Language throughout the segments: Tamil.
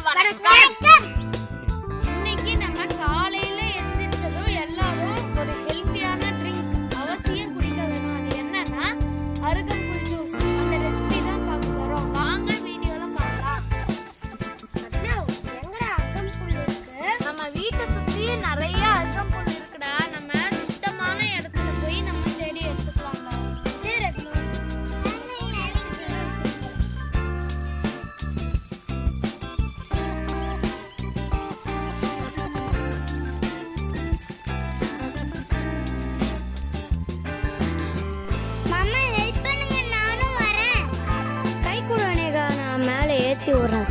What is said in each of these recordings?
வணக்கம் இன்னைக்கு நம்ம காலையில எந்திரிச்சதும் எல்லாரும் ஒரு ஹெல்த்தியான ட்ரிங்க் அவசியம் குடிக்க வேணும் அது என்னன்னா அருகம்புல் ஜூஸ் அந்த ரெசிபி தான் பார்க்க போறோம் வாங்க வீடியோல பார்க்கலாம் எங்கடா அக்கம்புல் இருக்கு நம்ம வீட்டை சுத்தி நிறைய அருகம்புல் இருக்குடா நம்ம சுத்தமான இடத்துல போய் நம்ம தேடி எடுத்துக்கலாம்டா சரி மாமா ஹெல்ப் பண்ணுங்க நானும் வரேன் கை கொடுவனேகா நான் மேலே ஏற்றி விட்றேன்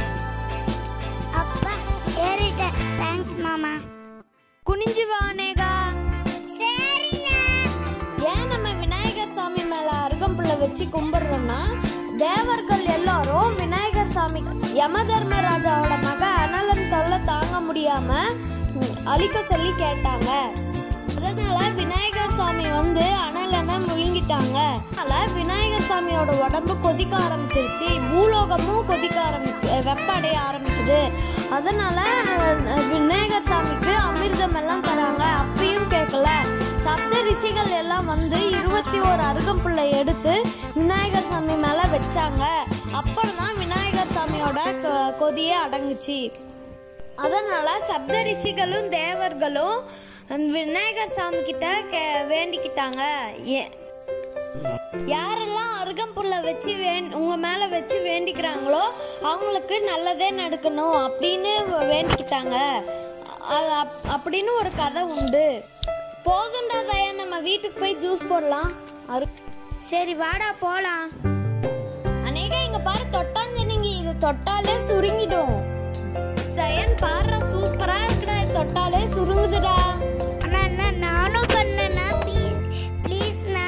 அப்பா ஏறிட்டேன் தேங்க்ஸ் மாமா குனிஞ்சு வானேகா சரிண்ணா ஏன் நம்ம விநாயகர் சாமி மேல அருகம்புல்ல வச்சு கும்பிடுறோம்னா தேவர்கள் எல்லாரும் விநாயகர் சாமி யம தர்மராஜாவோட மக அனலன் தொல்லை தாங்க முடியாம ம், அழிக்க சொல்லி கேட்டாங்க அதனால விநாயகர் சாமி வந்து அனலனை முழுங்கிட்டாங்க அதனால விநாயகர் சாமியோட உடம்பு கொதிக்க ஆரம்பிச்சிருச்சு பூலோகமும் கொதிக்க ஆரம்பிச்சு வெப்ப அடைய ஆரம்பிக்குது அதனால அஹ், விநாயகர் சாமிக்கு அமிர்தம் எல்லாம் தராங்க அப்பயும் கேட்கல சப்த ரிஷிகள் எல்லாம் வந்து இருபத்தி ஓரு அருகம்புல்லை எடுத்து விநாயகர் சாமி மேல வச்சாங்க அப்புறம் தான் விநாயகர் சாமியோட கொ- கொதியே அடங்குச்சு அதனால சப்த ரிஷிகளும் தேவர்களும் அந்த விநாயகர் சாமி கிட்ட கே- வேண்டிக்கிட்டாங்க ஏ- யாரெல்லாம் அருகம்புல்ல வச்சு வேண் உங்க மேல வச்சு வேண்டிக்கிறாங்களோ அவங்களுக்கு நல்லதே நடக்கணும் அப்படின்னு வேண்டிக்கிட்டாங்க அது அப்- அப்படின்னு ஒரு கதை உண்டு போதும்டா தயா நம்ம வீட்டுக்கு போய் ஜூஸ் போடலாம் அரு சரி வாடா போகலாம் அநேக இங்க பாரு தொட்டாஞ்சனிங்க இது தொட்டாலே சுருங்கிடும் தயன் பாரு சூப்பரா இருக்குடா இது தொட்டாலே சுருங்குதுடா அண்ணா அண்ணா நானும் பண்ணேண்ணா ப்ளீஸ் ப்ளீஸ்ண்ணா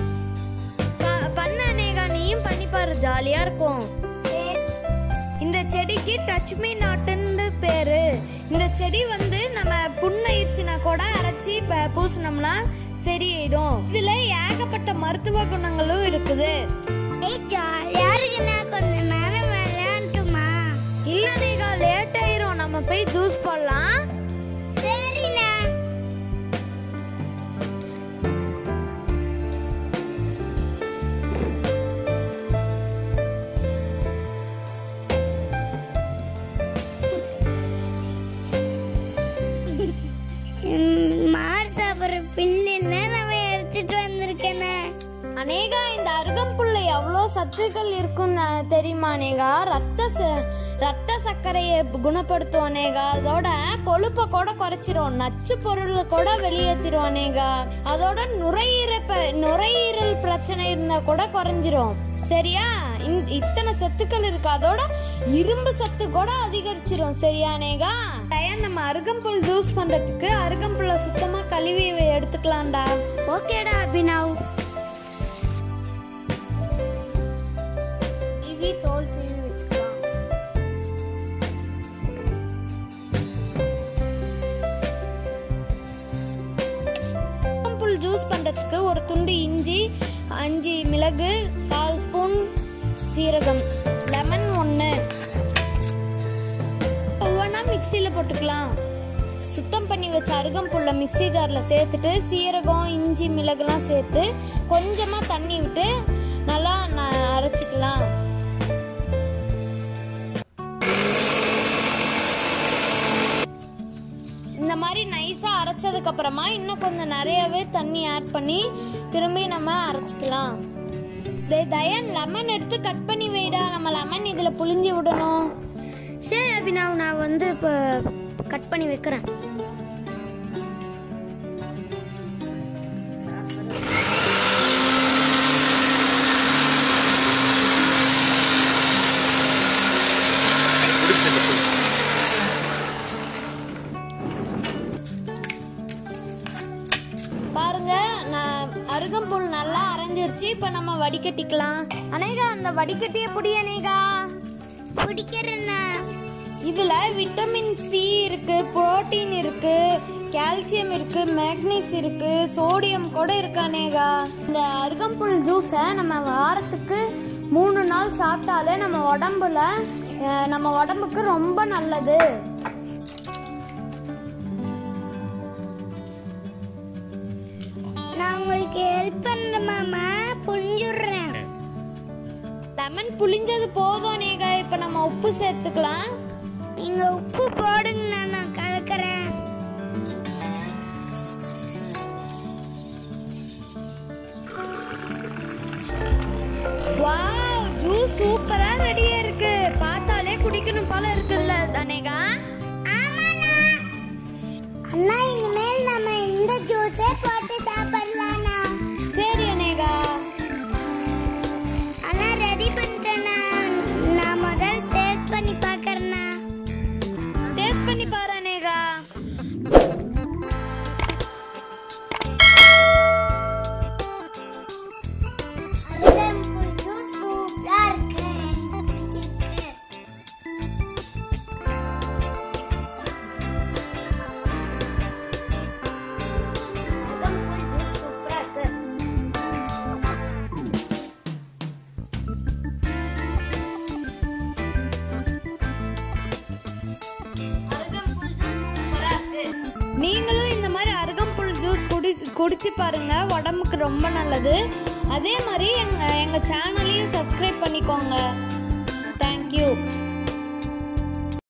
ப- பண்ண அநேகா நீயும் பண்ணி பாரு ஜாலியா இருக்கும் சரி இந்த செடிக்கு டச் மீ நாட்டுன்னு பேரு இந்த செடி வந்து நம்ம புண்ணாயிடுச்சுன்னா கூட அரைச்சி ப- பூசினோம்னா சரியாயிடும் இதுல ஏகப்பட்ட மருத்துவ குணங்களும் இருக்குது ஏய் ஜாலியா இருக்குண்ணா கொஞ்சம் நேரம் விளையாண்டுமா இல்ல நீங்க லேட் ஆயிரும் நம்ம போய் ஜூஸ் போடலாம் சரிண்ணா ம், மாடு சாப்பிட்ற பில்லுன்னு நம்ம எடுத்துட்டு வந்திருக்கேண்ணே அநேகா இந்த அருகம்புல்ல எவ்வளோ சத்துக்கள் இருக்குன்னு தெரியுமா அநேகா ரத்த ச- ரத்த சர்க்கரையை குணப்படுத்தும் அநேகா அதோட கொழுப்பை கூட குறைச்சிரும் நச்சு பொருள் கூட வெளியேற்றிடும் அநேகா அதோட நுரையீரல் ப- நுரையீரல் பிரச்சனை இருந்தா கூட குறைஞ்சிரும் சரியா இந்த இத்தனை சத்துக்கள் இருக்கு அதோட இரும்பு சத்து கூட அதிகரிச்சிரும் சரியா அநேகா டயன் நம்ம அருகம்புல் ஜூஸ் பண்றதுக்கு அருகம்புல்ல சுத்தமா கழுவி எடுத்துக்கலாம்டா ஓகேடா அபினவ் இவி தோல் சீவி வச்சுக்கலாம் புல் ஜூஸ் பண்ணுறதுக்கு ஒரு துண்டு இஞ்சி அஞ்சு மிளகு கால் ஸ்பூன் சீரகம் லெமன் ஒன்று ஒவ்வொன்றா மிக்சியில் போட்டுக்கலாம் சுத்தம் பண்ணி வச்ச அருகம்புல்லை மிக்ஸி ஜாரில் சேர்த்துட்டு சீரகம் இஞ்சி மிளகுலாம் சேர்த்து கொஞ்சமாக தண்ணி விட்டு நல்லா ந- அரைச்சிக்கலாம் இந்த மாதிரி நைஸாக அரைச்சதுக்கு அப்புறமா இன்னும் கொஞ்சம் நிறையவே தண்ணி ஆட் பண்ணி திரும்பி நம்ம அரைச்சிக்கலாம் டேய் தயன் லெமன் எடுத்து கட் பண்ணி வைடா நம்ம லெமன் இதில் புளிஞ்சு விடணும் சரி அபினவ் நான் வந்து இப்போ கட் பண்ணி வைக்கிறேன் பாருங்க நான் அருகம்புல் நல்லா அரைஞ்சிருச்சு இப்போ நம்ம வடிகட்டிக்கலாம் அனேகா அந்த வடிகட்டிய புடி அனேகா பிடிக்கிறேண்ணா இதுல விட்டமின் சி இருக்கு புரோட்டீன் இருக்கு கால்சியம் இருக்கு மேக்னீஸ் இருக்கு சோடியம் கூட இருக்கு அநேகா இந்த அருகம்புல் ஜூஸை நம்ம வாரத்துக்கு மூணு நாள் சாப்பிட்டாலே நம்ம உடம்புல அஹ், நம்ம உடம்புக்கு ரொம்ப நல்லது நான் உங்களுக்கு ஹெல்ப் பண்றேன் மாமா புரிஞ்சுடுறேன் லெமன் புளிஞ்சது போதும் அநேகா இப்போ நம்ம உப்பு சேர்த்துக்கலாம் நீங்க உப்பு போடுங்க நான் கலக்கிறேன் வாவ் ஜூஸ் சூப்பரா ரெடியா இருக்கு பார்த்தாலே குடிக்கணும் போல இருக்குல்ல அநேகா ஆமாண்ணா அண்ணா இனிமேல் நம்ம இந்த ஜூஸே போட்டு சாப்பிடலாம்ண்ணா சரி அநேகா அண்ணா ரெடி பண்ணிட்டேண்ணா நான் முதல் டேஸ்ட் பண்ணி பார்க்கறேண்ணா டேஸ்ட் பண்ணி பாரு அநேகா அருகம்புல் ஜூஸ் சூப்பரா இருக்கு எனக்கு பிடிச்சிருக்கு அருகம்புல் ஜூஸ் சூப்பரா இருக்கு அருகம்புல் ஜூஸ் சூப்பரா இருக்கு நீங்களும் இந்த மாதிரி அருகம்புல் ஜூஸ் குடி குடிச்சு பாருங்க உடம்புக்கு ரொம்ப நல்லது அதே மாதிரி எங்க எங்க சேனலையும் சப்ஸ்கிரைப் பண்ணிக்கோங்க தேங்க்யூ